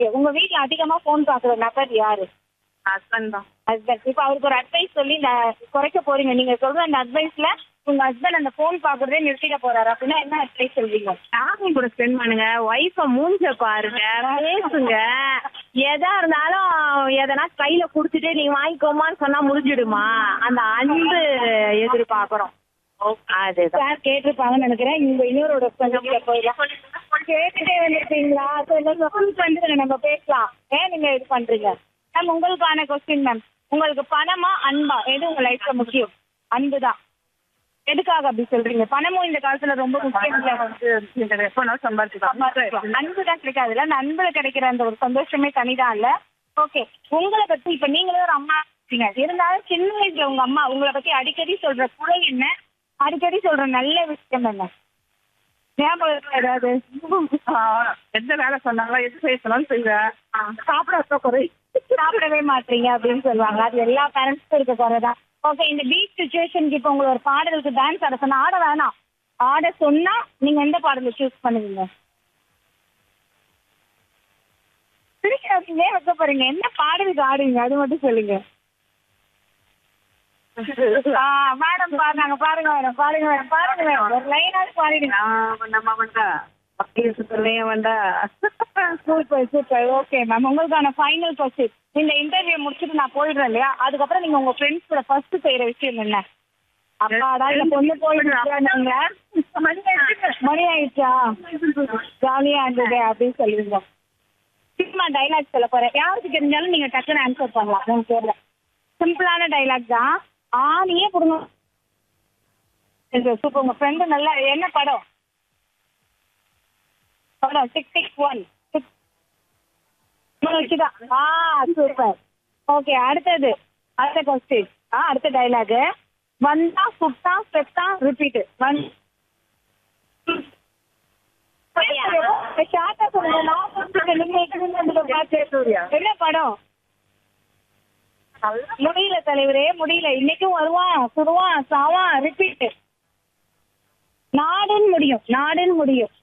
உங்க வீட்ல அதிகமா போன் பாக்குற நபர் யாரு ஹஸ்பண்ட் தான் ஹஸ்பண்ட் இப்ப அவருக்கு ஒரு அட்வைஸ் சொல்லி இந்த- குறைக்க போறீங்க நீங்க சொல்ற அந்த அட்வைஸ்ல உங்க ஹஸ்பண்ட் அந்த போன் பாக்குறதே நிறுத்திட போறாரு அப்படின்னா என்ன அட்வைஸ் சொல்வீங்க ஃபேமிலி கூட ஸ்பெண்ட் பண்ணுங்க ஒய்ஃப மூஞ்ச பாருங்க பேசுங்க எதா இருந்தாலும் எதனா கையில குடுத்துட்டு நீ வாங்கிக்கோமான்னு சொன்னா முடிஞ்சிடுமா அந்த அன்பு எதிர்பார்க்கறோம் அதுதான் சார் கேட்டிருப்பாங்கன்னு நினைக்கிறேன் இங்க இன்னொரு கொஞ்சம் போயிடலாம் கேட்டுட்டே வந்திருக்கீங்களா சொல்லுங்க வந்துருங்க நம்ம பேசலாம் ஏன் நீங்க இது பண்றீங்க மேம் உங்களுக்கான கொஸ்டின் மேம் உங்களுக்கு பணமா அன்பா எது உங்க லைஃப்ல முக்கியம் அன்பு தான் எதுக்காக அப்படி சொல்றீங்க பணமும் இந்த காலத்துல ரொம்ப முக்கியம் இல்ல எப்போனாலும் சம்பாதிச்சுக்கலாம் அன்பு தான் கிடைக்காதுல்ல அந்த அன்புல கிடைக்கிற அந்த ஒரு சந்தோஷமே தனிதான் இல்ல ஓகே உங்களை பத்தி இப்ப நீங்களே ஒரு அம்மா இருக்கீங்க இருந்தாலும் சின்ன வயசுல உங்க அம்மா உங்களை பத்தி அடிக்கடி சொல்ற குறை என்ன அடிக்கடி சொல்ற நல்ல விஷயம் என்ன ஞாபகம் இருக்கா ஏதாவது எந்த வேலை சொன்னாங்களோ எது செய்ய சொன்னாலும் செய்வேன் சாப்பிட குறை சாப்பிடவே மாட்டீங்க அப்படின்னு சொல்லுவாங்க அது எல்லா பேரண்ட்ஸுக்கும் இருக்க குறைதான் ஓகே இந்த பீச் சுச்சுவேஷனுக்கு இப்போ உங்களை ஒரு பாடலுக்கு டான்ஸ் ஆட சொன்னா ஆட வேணாம் ஆட சொன்னா நீங்க எந்த பாடலை சூஸ் பண்ணுவீங்க சிரிக்காதீங்க வைக்க போறீங்க என்ன பாடலுக்கு ஆடுவீங்க அது மட்டும் சொல்லுங்க ஆ மேடம் பாருங்க பாருங்க மேடம் பாருங்க மேடம் பாருங்க மேடம் ஒரு லைனாவது பாடிடுங்க நம்ம வந்தா அப்படியே சுத்தலையே வந்தா சூப்பர் சூப்பர் ஓகே மேம் உங்களுக்கான ஃபைனல் கொஸ்டின் இந்த இன்டர்வியூ முடிச்சுட்டு நான் போயிடுறேன் இல்லையா அதுக்கப்புறம் நீங்க உங்க ஃப்ரெண்ட்ஸ் கூட ஃபர்ஸ்ட் செய்யற விஷயம் என்ன அப்பாடா இந்த பொண்ணு போயிடுறாங்க மணி ஆயிடுச்சா ஜாலியா இருந்தது அப்படின்னு சொல்லுவீங்க சினிமா டைலாக் சொல்ல போறேன் யாருக்கு தெரிஞ்சாலும் நீங்க டக்குன்னு ஆன்சர் பண்ணலாம் மூணு பேர்ல சிம்பிளான டைலாக் தான் ஆணியே கொடுங்க சூப்பர் உங்க ஃப்ரெண்டு நல்லா என்ன படம் படம் சிக்ஸ் சிக்ஸ் ஒன் சிக்ஸ் வச்சுதான் ஆ சூப்பர் ஓகே அடுத்தது அடுத்த கொஸ்டின் ஆ அடுத்த டைலாக் வந்தா சுட்டா செத்தா ரிப்பீட் வந் ஷார்ட்டா சொல்லுங்க நான் சொல்றேன் நீங்க எக்ஸ்பிளைன் பார்த்து என்ன படம் முடியல தலைவரே முடியல இன்னைக்கும் வருவான் சுடுவான் சாவான் ரிப்பீட் நாடுன்னு முடியும் நாடுன்னு முடியும்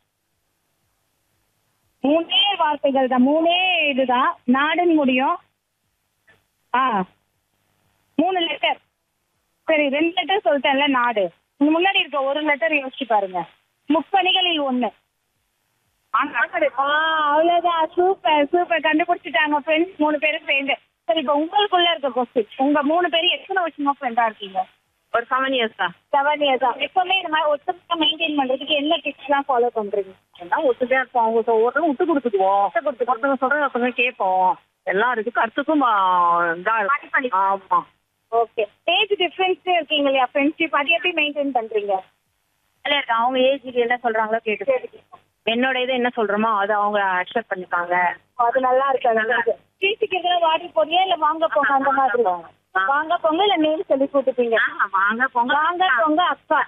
மூணே வார்த்தைகள் தான் மூணே இதுதான் நாடுன்னு முடியும் ஆ மூணு லெட்டர் சரி ரெண்டு லெட்டர் சொல்லிட்டேன்ல நாடு இங்க முன்னாடி இருக்க ஒரு லெட்டர் யோசிச்சு பாருங்க முப்பணிகளில் ஒண்ணு ஆ, அவ்வளவுதான் சூப்பர் சூப்பர் கண்டுபிடிச்சிட்டாங்க ஃப்ரெண்ட்ஸ் மூணு பேரும் சேர்ந்து சரி இப்போ உங்களுக்குள்ள இருக்க கொஸ்டின் உங்க மூணு பேரும் எத்தனை வருஷமா ஃப்ரெண்டா இருக்கீங்க ஒரு செவன் இயர்ஸ் தான் செவன் இயர்ஸ் தான் எப்பவுமே இந்த மாதிரி ஒத்துமையா மெயின்டைன் பண்றதுக்கு என்ன டிப்ஸ் எல்லாம் ஃபாலோ பண்றீங்க எல்லாம் ஒத்துதான் இருப்போம் அவங்க ஒருத்தவங்க விட்டு கொடுத்துக்குவோம் ஒருத்தவங்க சொல்றது ஒருத்தவங்க கேட்போம் எல்லாம் இருக்கு கருத்துக்கும் ஆ, இதா இருக்கும். ஆமா ஓகே ஏஜ் டிஃபரன்ஸ் இருக்கீங்க இல்லையா ஃப்ரெண்ட்ஷிப் அது எப்படி மெயின்டைன் பண்றீங்க இல்ல இருக்கு அவங்க ஏஜுக்கு என்ன சொல்றாங்களோ கேட்டு என்னோட இது என்ன சொல்றோமோ அதை அவங்க அக்செப்ட் பண்ணிப்பாங்க அது நல்லா இருக்கு நல்லா இருக்கு பேசிக்கிறதுலாம் வாடி போறியா இல்ல வாங்க போங்க அந்த மாதிரி வாங்க போங்க இல்ல நேம் சொல்லி கூட்டுப்பீங்க ஆ, வாங்க போங்க வாங்க போங்க அக்கா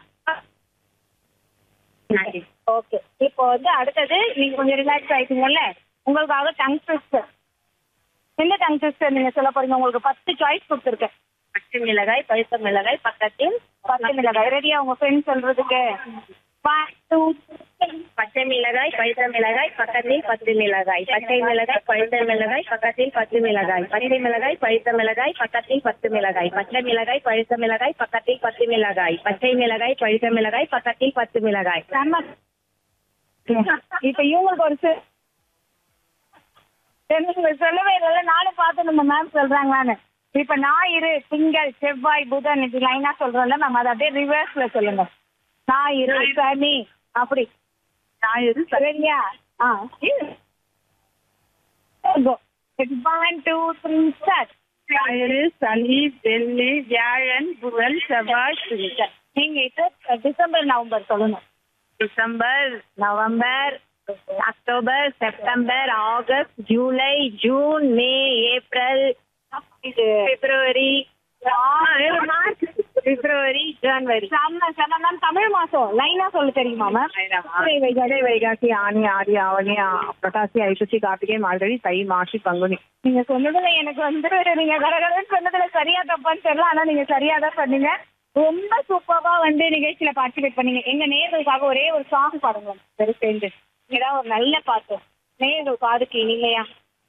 நன்றி. ஓகே இப்போ வந்து அடுத்தது நீங்க கொஞ்சம் ரிலாக்ஸ் ஆயிட்டீங்கல்ல உங்களுக்காக டங் ட்விஸ்டர் எந்த டங் ட்விஸ்டர் நீங்க சொல்ல போறீங்க உங்களுக்கு பத்து சாய்ஸ் கொடுத்துருக்கேன் பச்சை மிளகாய் பழுத்த மிளகாய் பக்கத்தில் பத்து மிளகாய் ரெடியா உங்க ஃப்ரெண்ட் சொல்றதுக்கு ஒன் டூ பச்சை மிளகாய் பழுத்த மிளகாய் பக்கத்தில் பத்து மிளகாய் பச்சை மிளகாய் பழுத்த மிளகாய் பக்கத்தில் பத்து மிளகாய் பச்சை மிளகாய் பழுத்த மிளகாய் பக்கத்தில் பத்து மிளகாய் பச்சை மிளகாய் பழுத்த மிளகாய் பக்கத்தில் பத்து மிளகாய் பச்சை மிளகாய் பழுத்த மிளகாய் பக்கத்தில் பத்து மிளகாய் செம்ம இப்ப இவங்களுக்கு ஒரு சி- சரி, நீங்க சொல்லவே இல்லைல்ல நானும் பார்த்து நம்ம மேம் சொல்றாங்களான்னு இப்ப ஞாயிறு திங்கள் செவ்வாய் புதன் இது லைனா சொல்றோம்ல மேம் அதை அப்படியே ரிவர்ஸ்ல சொல்லுங்க ஞாயிறு சனி அப்படி ஞாயிறு சரியா ஆ ஒன் டூ த்ரீ ஸ்டார்ட் ஞாயிறு சனி வெள்ளி வியாழன் புதன் செவ்வாய் திங்கள். நீங்க இப்போ டிசம்பர் நவம்பர் சொல்லணும் December November October September August ஜூலை ஜூன் மே ஏப்ரல் இது பிப்ரவரி மார்ச் பிப்ரவரி ஜனவரி செம்ம செம்ம மேம் தமிழ் மாசம் லைனா சொல்ல தெரியுமா மேம் விஜய் வைகாசி ஆனி ஆடி ஆவணி புரட்டாசி ஐப்பசி கார்த்திகை மார்கழி தை மாசி பங்குனி நீங்க சொன்னதுல எனக்கு வந்து நீங்க கடகடன்னு சொன்னதுல சரியா தப்பான்னு தெரியல ஆனா நீங்க சரியா தான் பண்ணீங்க ரொம்ப சூப்பரா வந்து நிகழ்ச்சியில பார்ட்டிசிபேட் பண்ணீங்க எங்க நேர்களுக்காக ஒரே ஒரு சாங் பாடுங்க சரி சேர்ந்து ஏதாவது ஒரு நல்ல பாட்டு நேர்கள் காதுக்கு இனிமையா